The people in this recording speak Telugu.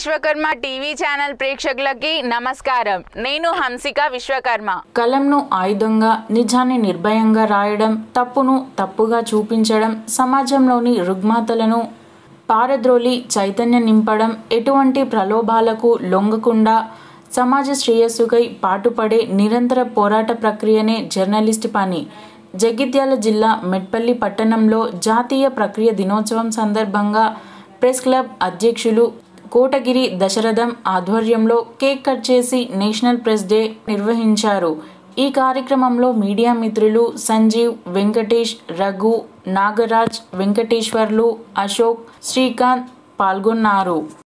విశ్వకర్మ టీవీ ఛానల్ ప్రేక్షకులకి నమస్కారం నేను హంసిక విశ్వకర్మ కలంను ఆయుధంగా నిజాన్ని నిర్భయంగా రాయడం తప్పును తప్పుగా చూపించడం సమాజంలోని రుగ్మతలను పారద్రోలి చైతన్యం నింపడం ఎటువంటి ప్రలోభాలకు లొంగకుండా సమాజ శ్రేయస్సుకై పాటుపడే నిరంతర పోరాట ప్రక్రియనే జర్నలిస్ట్ పని జగిత్యాల జిల్లా మెట్పల్లి పట్టణంలో జాతీయ ప్రక్రియ దినోత్సవం సందర్భంగా ప్రెస్ క్లబ్ అధ్యక్షులు కోటగిరి దశరథం ఆధ్వర్యంలో కేక్ కట్ చేసి నేషనల్ ప్రెస్ డే నిర్వహించారు ఈ కార్యక్రమంలో మీడియా మిత్రులు సంజీవ్ వెంకటేష్ రఘు నాగరాజ్ వెంకటేశ్వర్లు అశోక్ శ్రీకాంత్ పాల్గొన్నారు